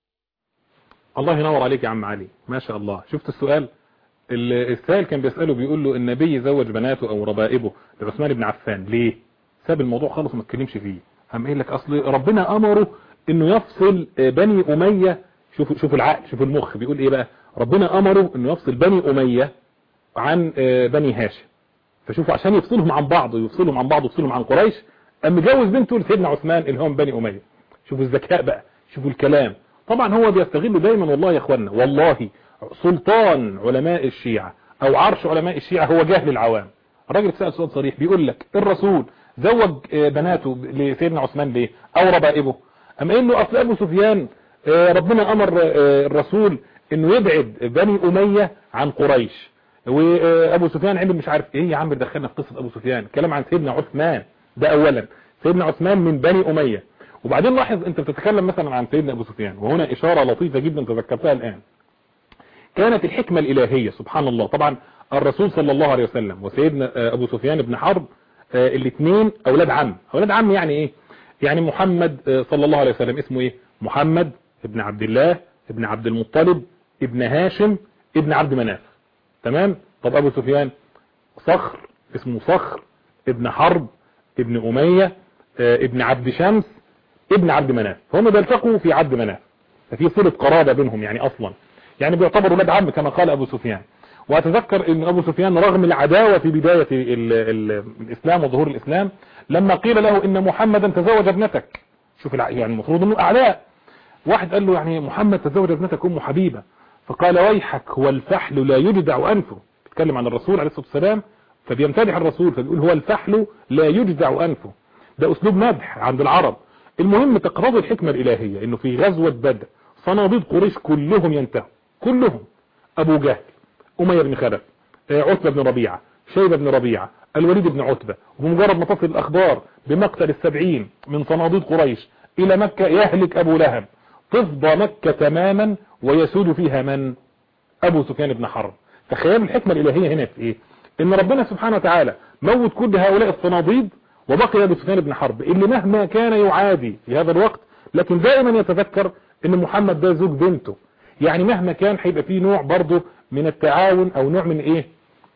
Speaker 1: الله ينور عليك يا عم علي ما شاء الله شفت السؤال ال- السائل كان بيسأله بيقول له النبي زوج بناته او ربائبه لعثمان بن عفان ليه ساب الموضوع خالص وما اتكلمش فيه قام قايل لك اصل ربنا امره انه يفصل آه، بني اميه شوفوا شوفوا العقل شوفوا المخ بيقول ايه بقى ربنا امره انه يفصل بني اميه عن آه، بني هاشم فشوفوا عشان يفصلهم عن بعض ويفصلهم عن بعض ويفصلهم عن قريش قام مجوز بنته لسيدنا عثمان اللي هو من بني اميه شوفوا الذكاء بقى شوفوا الكلام طبعا هو بيستغل دايما والله يا اخوانا والله سلطان علماء الشيعة او عرش علماء الشيعة هو جهل العوام الراجل سأل سؤال صريح بيقول لك الرسول زوج آه، بناته لسيدنا عثمان ليه او ربائبه ام قال له اصل ابو سفيان آه، ربنا امر آه، الرسول انه يبعد بني امية عن قريش وابو سفيان عمل مش عارف ايه يا عم دخلنا في قصة ابو سفيان كلام عن سيدنا عثمان ده اولا سيدنا عثمان من بني امية وبعدين لاحظ انت بتتكلم مثلا عن سيدنا ابو سفيان وهنا اشارة لطيفة جدا تذكرتها الان كانت الحكمة الالهية سبحان الله طبعا الرسول صلى الله عليه وسلم وسيدنا آه، ابو سفيان بن حرب الاثنين اولاد عم اولاد عم يعني ايه يعني محمد آه، صلى الله عليه وسلم اسمه ايه محمد ابن عبد الله ابن عبد المطلب ابن هاشم ابن عبد مناف تمام طب ابو سفيان صخر اسمه صخر ابن حرب ابن امية آه، ابن عبد شمس ابن عبد مناف فهم بيلتقوا في عبد مناف ففي صلة قرابة بينهم يعني اصلا يعني بيعتبروا ولاد عم كما قال ابو سفيان واتذكر ان ابو سفيان رغم العداوة في بداية ال ال الاسلام وظهور الاسلام لما قيل له ان محمدا تزوج ابنتك شوف الع- يعني المفروض انه اعلاء واحد قال له يعني محمد تزوج ابنتك ام حبيبة فقال ويحك هو الفحل لا يجدع انفه بيتكلم عن الرسول عليه الصلاة والسلام فبيمتدح الرسول فبيقول هو الفحل لا يجدع انفه ده اسلوب مدح عند العرب المهم تقرض الحكمة الالهية انه في غزوة بدر صناديد قريش كلهم ينتهوا كلهم ابو جهل امية بن خلف آه، عتبة بن ربيعة شيبة بن ربيعة الوليد بن عتبة وبمجرد ما تصل الاخبار بمقتل السبعين من صناديد قريش الى مكة يهلك ابو لهب تفضى مكة تماما ويسود فيها من ابو سفيان بن حرب تخيل الحكمة الالهية هنا في ايه ان ربنا سبحانه وتعالى موت كل هؤلاء الصناديد وبقي ابو سفيان بن حرب اللي مهما كان يعادي في هذا الوقت لكن دائما يتذكر ان محمد ده زوج بنته يعني مهما كان هيبقى فيه نوع برضه من التعاون او نوع من ايه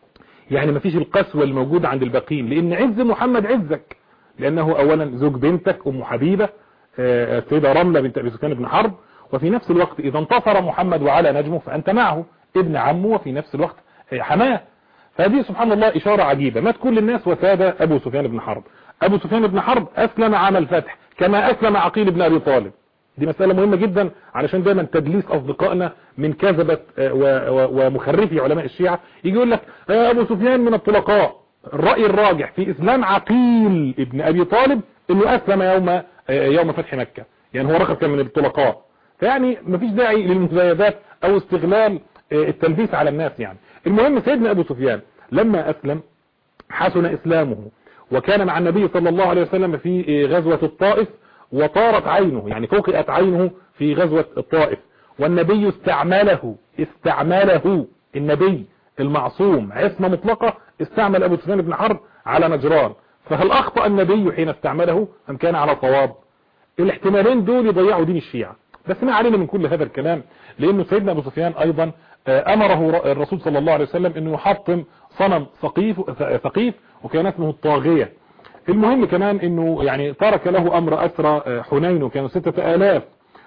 Speaker 1: يعني مفيش القسوة الموجودة عند الباقين لان عز محمد عزك لانه اولا زوج بنتك ام حبيبة آه، السيدة رملة بنت ابي سفيان بن حرب وفي نفس الوقت اذا انتصر محمد وعلى نجمه فانت معه ابن عمه وفي نفس الوقت آه، حماه فهذه سبحان الله اشارة عجيبة مات كل الناس وساد ابو سفيان بن حرب ابو سفيان بن حرب اسلم عام الفتح كما اسلم عقيل بن ابي طالب دي مسألة مهمة جدا علشان دايما تدليس أصدقائنا من كذبة آه، و- و- ومخرفي علماء الشيعة يجي يقول لك آه، أبو سفيان من الطلقاء الرأي الراجح في إسلام عقيل ابن أبي طالب إنه أسلم يوم آه، يوم فتح مكة يعني هو رقم كان من الطلقاء فيعني مفيش داعي للمزايدات أو استغلال آه، التلبيس على الناس يعني المهم سيدنا أبو سفيان لما أسلم حسن إسلامه وكان مع النبي صلى الله عليه وسلم في غزوة الطائف وطارت عينه يعني فوقئت عينه في غزوة الطائف والنبي استعمله استعمله النبي المعصوم عصمة مطلقة استعمل أبو سفيان بن حرب على نجران فهل أخطأ النبي حين استعمله أم كان على صواب الاحتمالين دول يضيعوا دين الشيعة بس ما علينا من كل هذا الكلام لأنه سيدنا أبو سفيان أيضا آه، أمره ر- الرسول صلى الله عليه وسلم أنه يحطم صنم ثقيف ثقيف وكان اسمه الطاغية المهم كمان أنه يعني ترك له أمر أسرى آه، حنين وكانوا ستة آلاف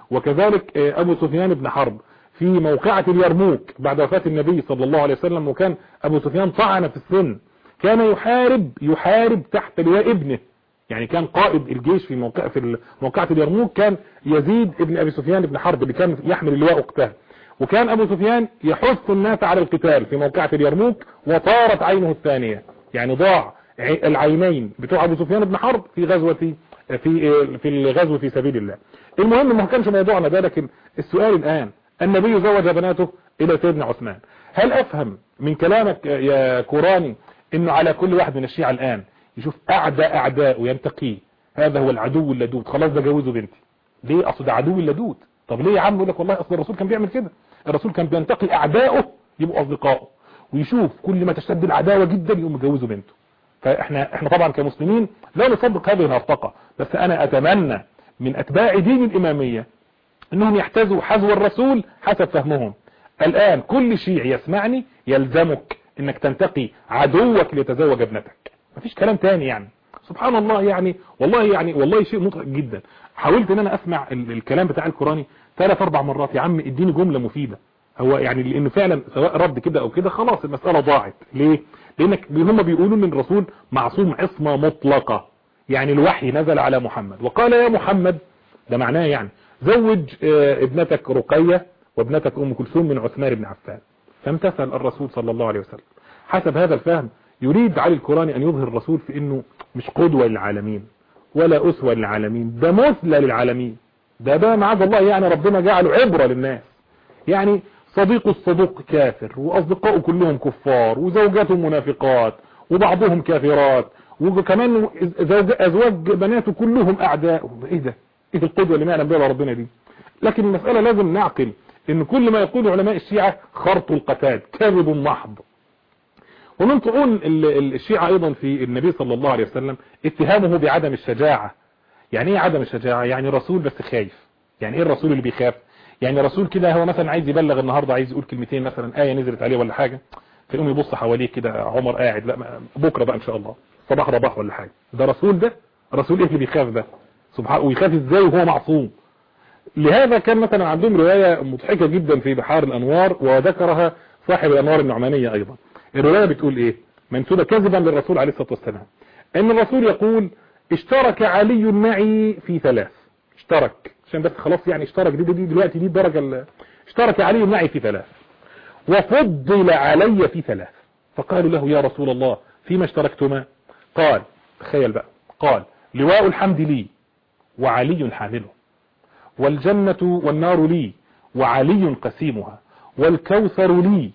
Speaker 1: وكذلك آه، أبو سفيان بن حرب في موقعة اليرموك بعد وفاة النبي صلى الله عليه وسلم وكان أبو سفيان طعن في السن كان يحارب يحارب تحت لواء ابنه يعني كان قائد الجيش في موقع في موقعة اليرموك كان يزيد ابن ابي سفيان بن حرب اللي كان يحمل اللواء وقتها وكان ابو سفيان يحث الناس على القتال في موقعة اليرموك وطارت عينه الثانية يعني ضاع عي- العينين بتوع ابو سفيان بن حرب في غزوة في في الغزو في سبيل الله المهم ما كانش موضوعنا ده لكن السؤال الان النبي زوج بناته الى سيدنا عثمان هل افهم من كلامك يا كوراني انه على كل واحد من الشيعة الان يشوف اعداء اعداء وينتقيه هذا هو العدو اللدود خلاص ده جوزه بنتي ليه اصل ده عدو اللدود طب ليه يا عم يقول لك والله اصل الرسول كان بيعمل كده الرسول كان بينتقي اعدائه يبقوا اصدقائه ويشوف كل ما تشتد العداوه جدا يقوم مجوزه بنته فاحنا احنا طبعا كمسلمين لا نصدق هذه الهرطقه بس انا اتمنى من اتباع دين الاماميه انهم يحتذوا حذو الرسول حسب فهمهم الان كل شيعي يسمعني يلزمك انك تنتقي عدوك ليتزوج ابنتك مفيش كلام تاني يعني سبحان الله يعني والله يعني والله شيء مضحك جدا حاولت ان انا اسمع ال- الكلام بتاع القراني ثلاث اربع مرات يا عم اديني جمله مفيده هو يعني لانه فعلا سواء رد كده او كده خلاص المساله ضاعت ليه لانك هم بيقولوا ان الرسول معصوم عصمه مطلقه يعني الوحي نزل على محمد وقال يا محمد ده معناه يعني زوج آه، ابنتك رقية وابنتك ام كلثوم من عثمان بن عفان فامتثل الرسول صلى الله عليه وسلم حسب هذا الفهم يريد علي القراني ان يظهر الرسول في انه مش قدوة للعالمين ولا اسوة للعالمين ده مثلى للعالمين ده ده معاذ الله يعني ربنا جعله عبرة للناس يعني صديق الصدوق كافر واصدقائه كلهم كفار وزوجاتهم منافقات وبعضهم كافرات وكمان زوج ازواج بناته كلهم اعداء ايه ده ايه القدوة اللي ما يعلم بها ربنا دي لكن المسألة لازم نعقل ان كل ما يقول علماء الشيعة خرط القتاد كذب محض ومن طعون ال- ال- الشيعة ايضا في النبي صلى الله عليه وسلم اتهامه بعدم الشجاعة يعني ايه عدم الشجاعة يعني رسول بس خايف يعني ايه الرسول اللي بيخاف يعني رسول كده هو مثلا عايز يبلغ النهاردة عايز يقول كلمتين مثلا آية نزلت عليه ولا حاجة فيقوم يبص حواليه كده عمر قاعد لا ما- بكرة بقى ان شاء الله صباح رباح ولا حاجة ده رسول ده رسول ايه اللي بيخاف ده سبحان ويخاف ازاي وهو معصوم لهذا كان مثلا عندهم رواية مضحكة جدا في بحار الأنوار وذكرها صاحب الأنوار النعمانية أيضا الرواية بتقول إيه منسوبة كذبا للرسول عليه الصلاة والسلام أن الرسول يقول اشترك علي معي في ثلاث اشترك عشان بس خلاص يعني اشترك دي, دي دلوقتي دي الدرجة ال- اشترك علي معي في ثلاث وفضل علي في ثلاث فقالوا له يا رسول الله فيما اشتركتما قال تخيل بقى قال لواء الحمد لي وعلي حامله والجنة والنار لي وعلي قسيمها والكوثر لي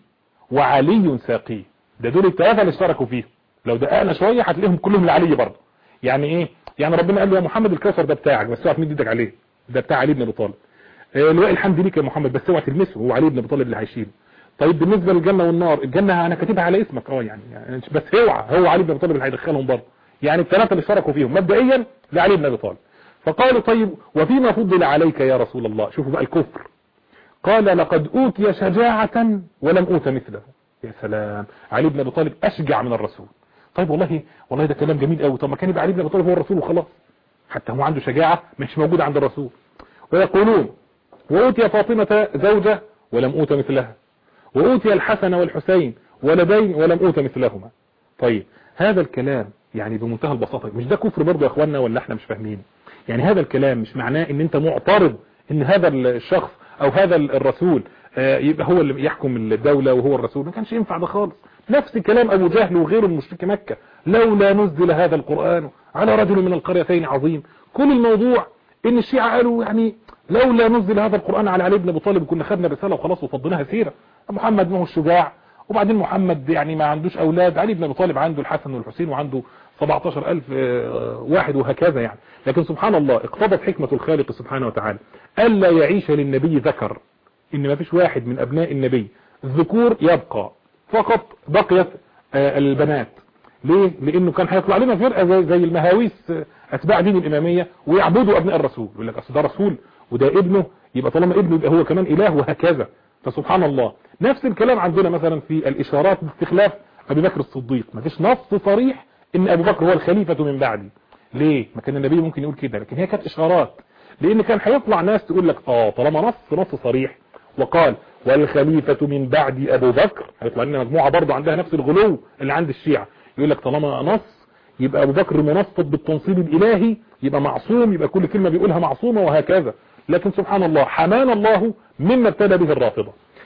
Speaker 1: وعلي ساقيه ده دول الثلاثة اللي اشتركوا فيه لو دققنا شوية هتلاقيهم كلهم لعلي برضه يعني ايه يعني ربنا قال له يا محمد الكوثر ده بتاعك بس اوعى تمد ايدك عليه ده بتاع علي بن ابي طالب آه، لواء الحمد ليك يا محمد بس اوعى تلمسه هو علي بن ابي طالب اللي هيشيله طيب بالنسبة للجنة والنار الجنة انا كاتبها على اسمك اه يعني, يعني بس اوعى هو علي بن ابي طالب اللي هيدخلهم برضه يعني الثلاثة اللي اشتركوا فيهم مبدئيا لعلي بن ابي طالب فقالوا طيب وفيما فضل عليك يا رسول الله شوفوا بقى الكفر قال لقد اوتي شجاعة ولم اوت مثله يا سلام علي بن ابي طالب اشجع من الرسول طيب والله والله ده كلام جميل قوي طب ما كان يبقى علي بن ابي طالب هو الرسول وخلاص حتى هو عنده شجاعة مش موجودة عند الرسول ويقولون وأوتي فاطمة زوجة ولم أوت مثلها وأوتي الحسن والحسين ولدين ولم أوت مثلهما طيب هذا الكلام يعني بمنتهى البساطة مش ده كفر برضه يا اخوانا ولا احنا مش فاهمين يعني هذا الكلام مش معناه ان انت معترض ان هذا الشخص او هذا الرسول آه، يبقى هو اللي يحكم الدولة وهو الرسول ما كانش ينفع ده خالص نفس كلام ابو جهل وغيره من مشرك مكة لولا نزل هذا القرآن على رجل من القريتين عظيم كل الموضوع ان الشيعة قالوا يعني لولا نزل هذا القرآن على علي بن ابي طالب كنا خدنا رسالة وخلاص وفضيناها سيرة محمد ما هو الشجاع وبعدين محمد يعني ما عندوش اولاد علي بن ابي طالب عنده الحسن والحسين وعنده 17000 آه، واحد وهكذا يعني لكن سبحان الله اقتضت حكمة الخالق سبحانه وتعالى ألا يعيش للنبي ذكر إن ما فيش واحد من أبناء النبي الذكور يبقى فقط بقيت آه، البنات ليه؟ لأنه كان هيطلع لنا فرقة زي, زي المهاويس آه، أتباع دين الإمامية ويعبدوا أبناء الرسول يقول لك أصل ده رسول وده ابنه يبقى طالما ابنه يبقى هو كمان إله وهكذا فسبحان الله نفس الكلام عندنا مثلا في الإشارات باستخلاف أبي بكر الصديق ما فيش نص صريح ان ابو بكر هو الخليفة من بعدي ليه ما كان النبي ممكن يقول كده لكن هي كانت اشارات لان كان هيطلع ناس تقول لك اه طالما نص نص صريح وقال والخليفة من بعد ابو بكر هيطلع لنا مجموعة برضه عندها نفس الغلو اللي عند الشيعة يقول لك طالما نص يبقى ابو بكر منصب بالتنصيب الالهي يبقى معصوم يبقى كل كلمة بيقولها معصومة وهكذا لكن سبحان الله حمان الله مما ابتدى به الرافضة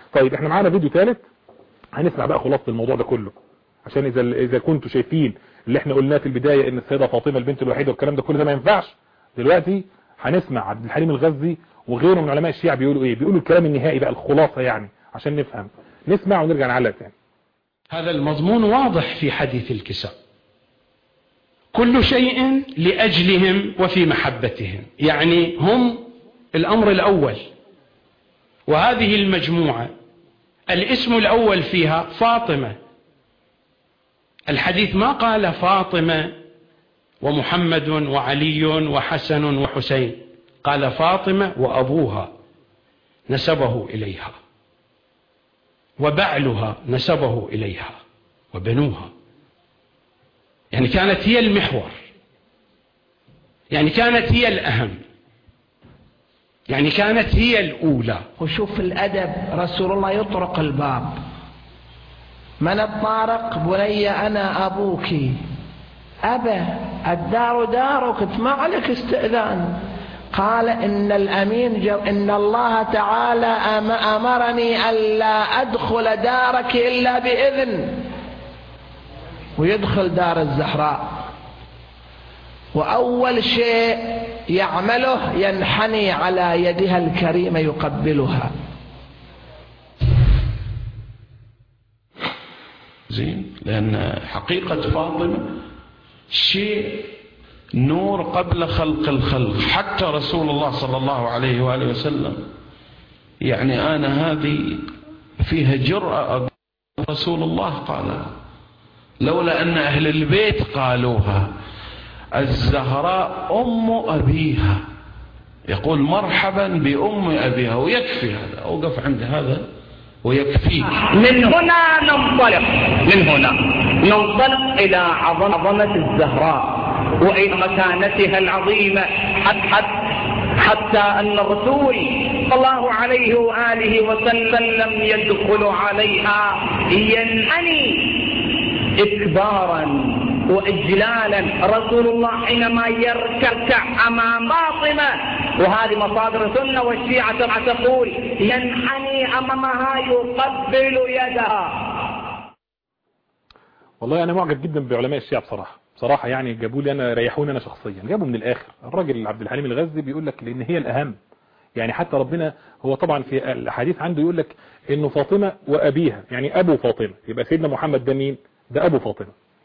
Speaker 1: طيب احنا معانا فيديو ثالث هنسمع بقى خلاصة الموضوع ده كله عشان اذا اذا كنتوا شايفين اللي احنا قلناه في البداية ان السيدة فاطمة البنت الوحيدة والكلام ده كله ده ما ينفعش دلوقتي هنسمع عبد الحليم الغزي وغيره من علماء الشيعة بيقولوا ايه بيقولوا الكلام النهائي بقى الخلاصة يعني عشان نفهم نسمع ونرجع نعلق تاني
Speaker 8: هذا المضمون واضح في حديث الكساء كل شيء لأجلهم وفي محبتهم يعني هم الأمر الأول وهذه المجموعة الاسم الأول فيها فاطمة الحديث ما قال فاطمة ومحمد وعلي وحسن وحسين قال فاطمة وأبوها نسبه إليها وبعلها نسبه إليها وبنوها يعني كانت هي المحور يعني كانت هي الأهم يعني كانت هي الأولى
Speaker 9: وشوف الأدب رسول الله يطرق الباب من الطارق بني أنا أبوك أبا الدار دارك ما عليك استئذان قال إن الأمين جو إن الله تعالى أمرني ألا أدخل دارك إلا بإذن ويدخل دار الزهراء وأول شيء يعمله ينحني على يدها الكريمة يقبلها
Speaker 8: زين لأن حقيقة فاطمة شيء نور قبل خلق الخلق حتى رسول الله صلى الله عليه وآله وسلم يعني أنا هذه فيها جرأة رسول الله قالها لولا أن أهل البيت قالوها الزهراء أم أبيها يقول مرحبا بأم أبيها ويكفي هذا أوقف عند هذا ويكفيك
Speaker 10: من هنا ننطلق من هنا ننطلق إلى عظمة الزهراء وإلى مكانتها العظيمة حتى, حتى أن الرسول صلى الله عليه وآله وسلم يدخل عليها ينحني إكبارا وإجلالا رسول الله حينما يركع أمام فاطمة وهذه مصادر السنة والشيعة تقول ينحني أمامها يقبل يدها
Speaker 1: والله انا معجب جدا بعلماء الشيعة بصراحة بصراحة يعني جابوا لي انا ريحوني انا شخصيا جابوا من الاخر الراجل عبد الحليم الغزي بيقول لك لان هي الاهم يعني حتى ربنا هو طبعا في الحديث عنده يقول لك انه فاطمة وابيها يعني ابو فاطمة يبقى سيدنا محمد ده مين ده ابو فاطمة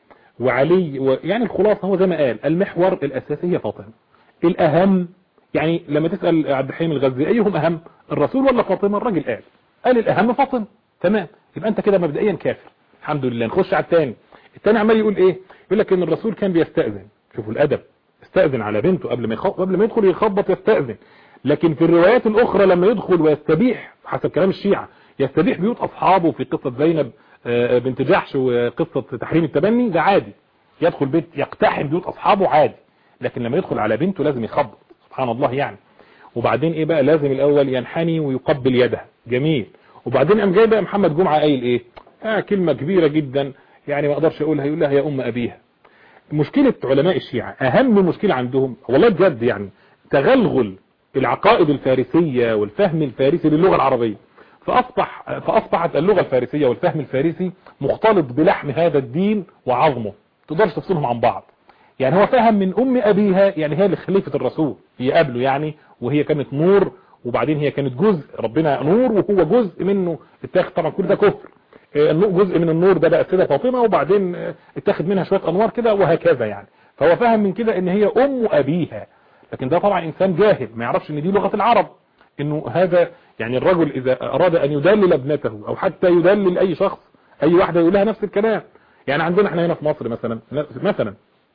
Speaker 1: وعلي و... يعني الخلاصة هو زي ما قال المحور الاساسي هي فاطمة الاهم يعني لما تسأل عبد الحليم الغزي ايهم اهم الرسول ولا فاطمة الراجل قال قال الاهم فاطمة تمام يبقى انت كده مبدئيا كافر الحمد لله نخش على الثاني الثاني عمال يقول ايه يقول لك ان الرسول كان بيستأذن شوفوا الادب استأذن على بنته قبل ما يخبط قبل ما يدخل يخبط يستأذن لكن في الروايات الاخرى لما يدخل ويستبيح حسب كلام الشيعة يستبيح بيوت اصحابه في قصة زينب بنت جحش وقصة تحريم التبني ده عادي يدخل بيت يقتحم بيوت اصحابه عادي لكن لما يدخل على بنته لازم يخبط سبحان الله يعني وبعدين ايه بقى لازم الاول ينحني ويقبل يدها جميل وبعدين قام جاي بقى محمد جمعة قايل ايه آه كلمة كبيرة جدا يعني ما اقدرش اقولها يقول لها يا ام ابيها مشكلة علماء الشيعة اهم مشكلة عندهم والله بجد يعني تغلغل العقائد الفارسية والفهم الفارسي للغة العربية فأصبح فأصبحت اللغة الفارسية والفهم الفارسي مختلط بلحم هذا الدين وعظمه تقدرش تفصلهم عن بعض يعني هو فهم من أم أبيها يعني هي اللي خليفة الرسول هي قبله يعني وهي كانت نور وبعدين هي كانت جزء ربنا نور وهو جزء منه اتاخد طبعا كل ده كفر جزء من النور ده بقى السيدة فاطمة وبعدين اتاخد منها شوية أنوار كده وهكذا يعني فهو فهم من كده ان هي أم أبيها لكن ده طبعا إنسان جاهل ما يعرفش ان دي لغة العرب انه هذا يعني الرجل اذا اراد ان يدلل ابنته او حتى يدلل اي شخص اي واحدة يقول لها نفس الكلام يعني عندنا احنا هنا في مصر مثلا مثلا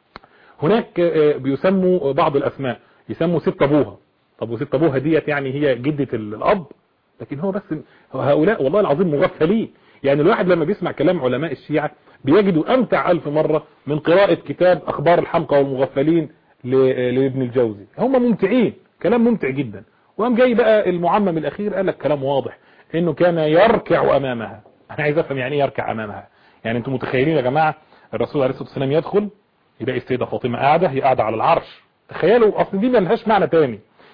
Speaker 1: هناك بيسموا بعض الاسماء يسموا ست ابوها طب وست ابوها ديت يعني هي جدة الاب لكن هو بس هؤلاء والله العظيم مغفلين يعني الواحد لما بيسمع كلام علماء الشيعة بيجدوا امتع الف مرة من قراءة كتاب اخبار الحمقى والمغفلين لابن الجوزي هم ممتعين كلام ممتع جدا وقام جاي بقى المعمم الاخير قال لك كلام واضح انه كان يركع امامها انا عايز افهم يعني ايه يركع امامها يعني انتم متخيلين يا جماعة الرسول عليه الصلاة والسلام يدخل يلاقي السيدة فاطمة قاعدة هي قاعدة على العرش تخيلوا اصل دي ملهاش معنى تاني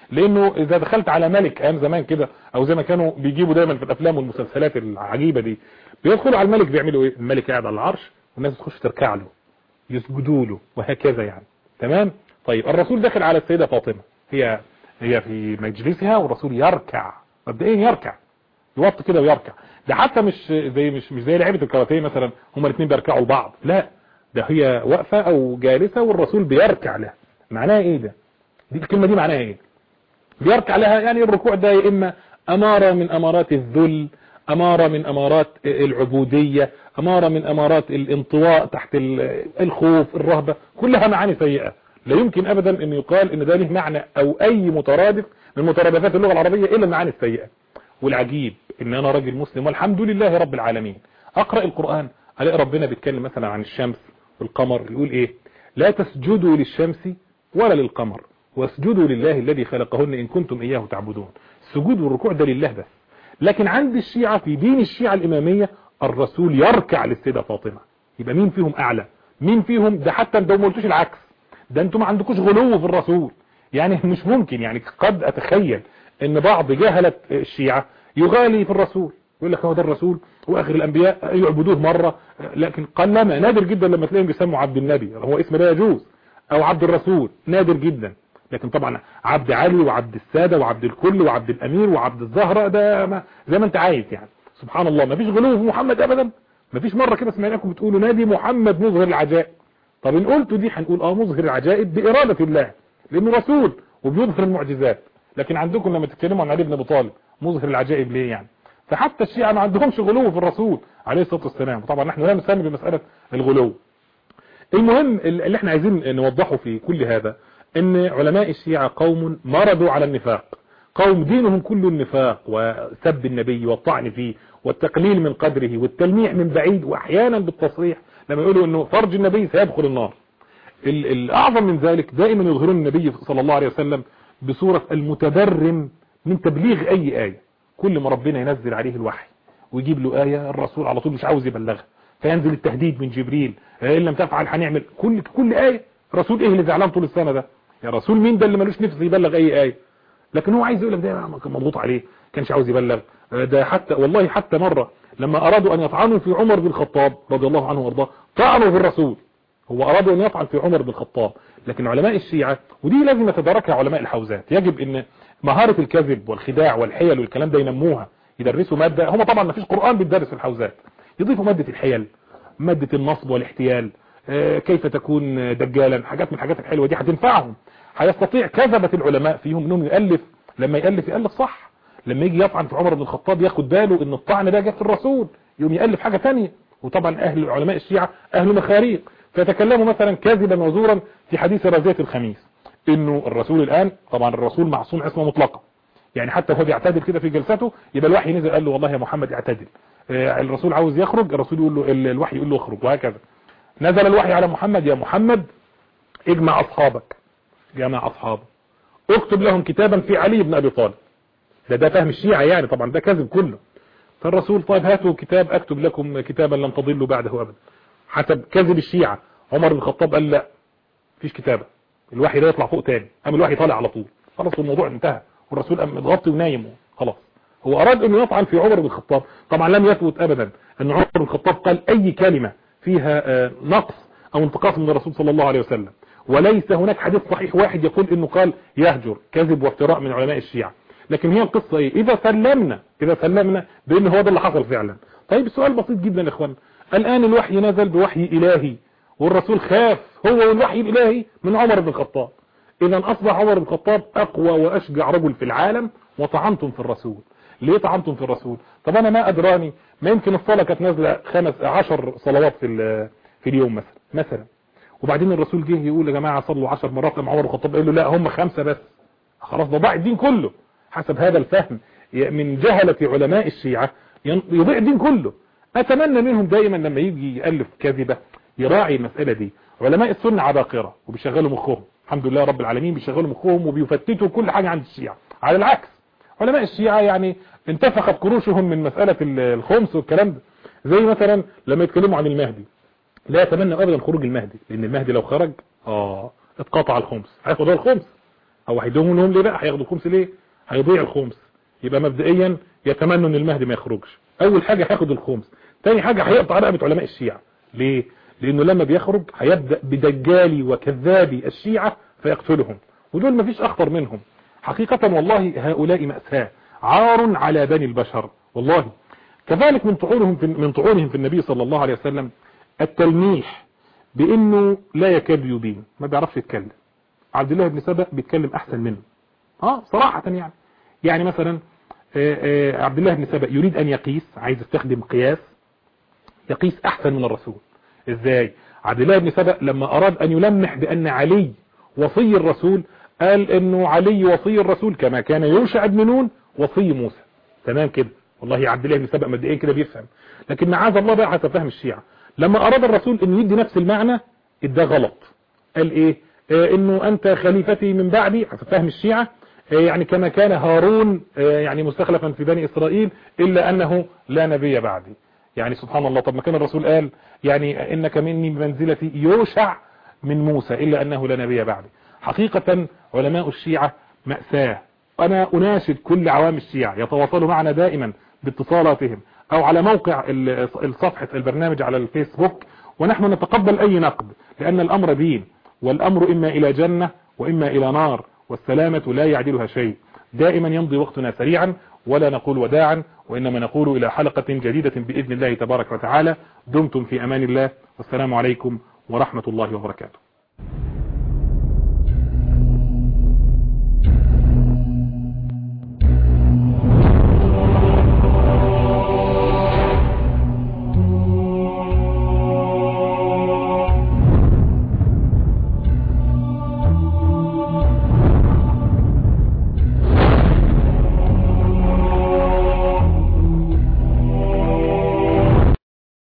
Speaker 1: لانه اذا دخلت على ملك ايام زمان كده او زي ما كانوا بيجيبوا دايما في الافلام والمسلسلات العجيبه دي بيدخلوا على الملك بيعملوا ايه الملك قاعد على العرش والناس بتخش تركع له يسجدوا له وهكذا يعني تمام طيب الرسول داخل على السيده فاطمه هي هي في مجلسها والرسول يركع مبدئيا يركع يوطي كده ويركع ده حتى مش زي مش مش زي لعيبه الكاراتيه مثلا هما الاثنين بيركعوا لبعض لا ده هي واقفه او جالسه والرسول بيركع لها معناها ايه ده دي الكلمه دي معناها ايه بيركع لها يعني الركوع ده يا اما اماره من امارات الذل اماره من امارات العبوديه اماره من امارات الانطواء تحت الخوف الرهبه كلها معاني سيئه لا يمكن ابدا ان يقال ان ده له معنى او اي مترادف من مترادفات اللغه العربيه الا المعاني السيئه والعجيب ان انا راجل مسلم والحمد لله رب العالمين اقرا القران الاقي ربنا بيتكلم مثلا عن الشمس والقمر يقول ايه لا تسجدوا للشمس ولا للقمر واسجدوا لله الذي خلقهن ان كنتم اياه تعبدون السجود والركوع ده لله بس لكن عند الشيعة في دين الشيعة الامامية الرسول يركع للسيدة فاطمة يبقى مين فيهم اعلى مين فيهم ده حتى انتوا ما قلتوش العكس ده انتوا ما عندكوش غلو في الرسول يعني مش ممكن يعني قد اتخيل ان بعض جهلة الشيعة يغالي في الرسول يقول لك هو ده الرسول واخر الانبياء يعبدوه مرة لكن قلما نادر جدا لما تلاقيهم بيسموا عبد النبي هو اسم لا يجوز او عبد الرسول نادر جدا لكن طبعا عبد علي وعبد السادة وعبد الكل وعبد الامير وعبد الزهرة ده ما زي ما انت عايز يعني سبحان الله ما فيش غلو في محمد ابدا ما فيش مرة كده سمعناكم بتقولوا نادي محمد مظهر العجائب طب ان قلتوا دي هنقول اه مظهر العجائب بإرادة الله لانه رسول وبيظهر المعجزات لكن عندكم لما تتكلموا عن علي بن ابي طالب مظهر العجائب ليه يعني فحتى الشيعة ما عندهمش غلو في الرسول عليه الصلاة والسلام طبعا نحن لا نسمي بمسألة الغلو المهم اللي احنا عايزين نوضحه في كل هذا ان علماء الشيعة قوم مرضوا على النفاق قوم دينهم كله النفاق وسب النبي والطعن فيه والتقليل من قدره والتلميع من بعيد واحيانا بالتصريح لما يقولوا انه فرج النبي سيدخل النار الاعظم من ذلك دائما يظهرون النبي صلى الله عليه وسلم بصورة المتبرم من تبليغ اي آية كل ما ربنا ينزل عليه الوحي ويجيب له آية الرسول على طول مش عاوز يبلغها فينزل التهديد من جبريل ان لم تفعل هنعمل كل كل آية رسول ايه اللي زعلان طول السنة ده يا رسول مين ده اللي ملوش نفس يبلغ اي آية لكن هو عايز يقول لك ده كان مضغوط عليه كانش عاوز يبلغ ده حتى والله حتى مرة لما ارادوا ان يطعنوا في عمر بن الخطاب رضي الله عنه وارضاه طعنوا في الرسول هو ارادوا ان يطعن في عمر بن الخطاب لكن علماء الشيعة ودي لازم يتداركها علماء الحوزات يجب ان مهارة الكذب والخداع والحيل والكلام ده ينموها يدرسوا مادة هم طبعا ما فيش قرآن بيدرس في الحوزات يضيفوا مادة الحيل مادة النصب والاحتيال كيف تكون دجالا حاجات من الحاجات الحلوة دي هتنفعهم هيستطيع كذبة العلماء فيهم انهم يألف لما يألف يألف صح لما يجي يطعن في عمر بن الخطاب ياخد باله ان الطعن ده جه في الرسول يقوم يألف حاجة تانية وطبعا اهل علماء الشيعة اهل مخاريق فيتكلموا مثلا كاذبا وزورا في حديث رازية الخميس انه الرسول الان طبعا الرسول معصوم عصمه مطلقه يعني حتى وهو بيعتدل كده في جلسته يبقى الوحي نزل قال له والله يا محمد اعتدل الرسول عاوز يخرج الرسول يقول له الوحي يقول له اخرج وهكذا نزل الوحي على محمد يا محمد اجمع اصحابك جمع اصحابه اكتب لهم كتابا في علي بن ابي طالب ده ده فهم الشيعة يعني طبعا ده كذب كله فالرسول طيب هاتوا كتاب اكتب لكم كتابا لن تضلوا بعده ابدا حسب كذب الشيعة عمر بن الخطاب قال لا مفيش كتابة الوحي ده يطلع فوق تاني قام الوحي طالع على طول خلاص الموضوع انتهى والرسول قام متغطي ونايم خلاص هو اراد انه يطعن في عمر بن الخطاب طبعا لم يثبت ابدا ان عمر بن الخطاب قال اي كلمة فيها نقص او انتقاص من الرسول صلى الله عليه وسلم وليس هناك حديث صحيح واحد يقول انه قال يهجر كذب وافتراء من علماء الشيعة لكن هي القصة ايه اذا سلمنا اذا سلمنا بان هو ده اللي حصل فعلا طيب السؤال بسيط جدا يا اخوان الان الوحي نزل بوحي الهي والرسول خاف هو والوحي الالهي من عمر بن الخطاب اذا اصبح عمر بن الخطاب اقوى واشجع رجل في العالم وطعنتم في الرسول ليه طعنتم في الرسول طب انا ما ادراني ما يمكن الصلاة كانت نازلة خمس عشر صلوات في في اليوم مثلا مثلا وبعدين الرسول جه يقول يا جماعة صلوا عشر مرات لما عمر بن الخطاب قال له لا هم خمسة بس خلاص ده ضاع الدين كله حسب هذا الفهم من جهلة علماء الشيعة يضيع الدين كله اتمنى منهم دائما لما يجي يألف كذبة يراعي المسألة دي علماء السنة عباقرة وبيشغلوا مخهم الحمد لله رب العالمين بيشغلوا مخهم وبيفتتوا كل حاجة عند الشيعة على العكس علماء الشيعة يعني انتفخت قروشهم من مسألة الخمس والكلام ده زي مثلا لما يتكلموا عن المهدي لا يتمنى ابدا خروج المهدي لان المهدي لو خرج اه اتقطع الخمس هياخد الخمس او هيدوهم لهم ليه بقى هياخدوا الخمس ليه هيضيع الخمس يبقى مبدئيا يتمنوا ان المهدي ما يخرجش اول حاجة هياخد الخمس تاني حاجة هيقطع رقبة علماء الشيعة ليه لانه لما بيخرج هيبدأ بدجالي وكذابي الشيعة فيقتلهم ودول مفيش اخطر منهم حقيقة والله هؤلاء مأساة عار على بني البشر والله كذلك من طعونهم في من طعونهم في النبي صلى الله عليه وسلم التلميح بانه لا يكاد يبين ما بيعرفش يتكلم عبد الله بن سبأ بيتكلم احسن منه اه صراحة يعني يعني مثلا آه، آه، عبد الله بن سبأ يريد ان يقيس عايز يستخدم قياس يقيس احسن من الرسول ازاي عبد الله بن سبأ لما اراد ان يلمح بان علي وصي الرسول قال انه علي وصي الرسول كما كان يوشع بن نون وصي موسى تمام كده والله عبد الله بن سبأ مبدئيا كده بيفهم لكن معاذ الله بقى هتفهم الشيعة لما اراد الرسول انه يدي نفس المعنى اداه غلط قال ايه آه انه انت خليفتي من بعدي هتفهم الشيعة آه يعني كما كان هارون آه يعني مستخلفا في بني اسرائيل الا انه لا نبي بعدي يعني سبحان الله طب ما كان الرسول قال يعني انك مني بمنزلة يوشع من موسى الا انه لا نبي بعدي حقيقة علماء الشيعة مأساة انا اناشد كل عوام الشيعة يتواصلوا معنا دائما باتصالاتهم او على موقع ال- الصفحة البرنامج على الفيسبوك ونحن نتقبل اي نقد لان الامر دين والامر اما الى جنة واما الى نار والسلامة لا يعدلها شيء دائما يمضي وقتنا سريعا ولا نقول وداعا وإنما نقول إلى حلقة جديدة بإذن الله تبارك وتعالى دمتم في أمان الله والسلام عليكم ورحمة الله وبركاته